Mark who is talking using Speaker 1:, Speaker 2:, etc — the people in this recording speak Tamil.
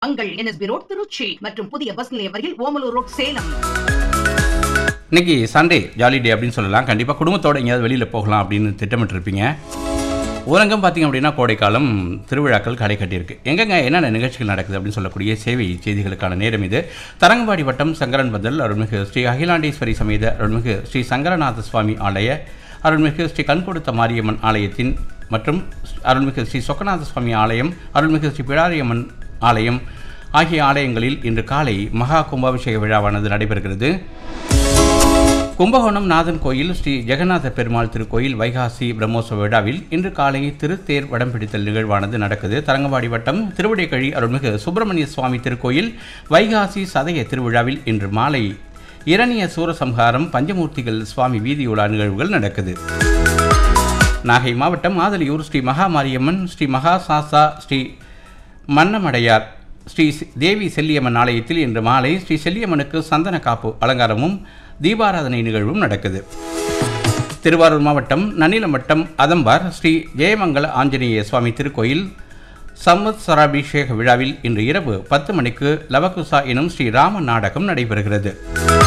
Speaker 1: அங்கள் என்எஸ்பி ரோட் திருச்சி மற்றும் புதிய பஸ் நிலையம் வரையில் ஓமலூர் ரோட் சேலம்
Speaker 2: இன்னைக்கு சண்டே ஜாலி டே அப்படின்னு சொல்லலாம் கண்டிப்பாக குடும்பத்தோட எங்கேயாவது வெளியில் போகலாம் அப்படின்னு திட்டமிட்டிருப்பீங்க ஊரங்கம் பார்த்தீங்க அப்படின்னா கோடைக்காலம் திருவிழாக்கள் கடை கட்டியிருக்கு எங்கெங்க என்னென்ன நிகழ்ச்சிகள் நடக்குது அப்படின்னு சொல்லக்கூடிய சேவை செய்திகளுக்கான நேரம் இது தரங்கம்பாடி வட்டம் சங்கரன் பந்தல் அருள்மிகு ஸ்ரீ அகிலாண்டேஸ்வரி சமேத அருள்மிகு ஸ்ரீ சங்கரநாத சுவாமி ஆலய அருள்மிகு ஸ்ரீ கண்கொடுத்த மாரியம்மன் ஆலயத்தின் மற்றும் அருள்மிகு ஸ்ரீ சொக்கநாத சுவாமி ஆலயம் அருள்மிகு ஸ்ரீ பிடாரியம்மன் ஆலயம் ஆகிய ஆலயங்களில் இன்று காலை மகா கும்பாபிஷேக விழாவானது நடைபெறுகிறது கும்பகோணம் நாதன் கோயில் ஸ்ரீ ஜெகநாத பெருமாள் திருக்கோயில் வைகாசி பிரம்மோற்சவ விழாவில் இன்று காலை திருத்தேர் வடம் பிடித்தல் நிகழ்வானது நடக்குது தரங்கம்பாடி வட்டம் திருவடைக்கழி அருள்மிகு சுப்பிரமணிய சுவாமி திருக்கோயில் வைகாசி சதய திருவிழாவில் இன்று மாலை இரணிய சூரசம்ஹாரம் பஞ்சமூர்த்திகள் சுவாமி வீதியுலா நிகழ்வுகள் நடக்குது நாகை மாவட்டம் ஆதலியூர் ஸ்ரீ மகா மாரியம்மன் ஸ்ரீ மகா சாசா ஸ்ரீ மன்னமடையார் ஸ்ரீ சி- தேவி செல்லியம்மன் ஆலயத்தில் இன்று மாலை ஸ்ரீ செல்லியம்மனுக்கு சந்தன காப்பு அலங்காரமும் தீபாராதனை நிகழ்வும் நடக்குது திருவாரூர் மாவட்டம் நன்னிலம் வட்டம் அதம்பார் ஸ்ரீ ஜெயமங்கல ஆஞ்சநேய சுவாமி திருக்கோயில் சம்வத்சராபிஷேக விழாவில் இன்று இரவு பத்து மணிக்கு லவகுசா எனும் ஸ்ரீ ராம நாடகம் நடைபெறுகிறது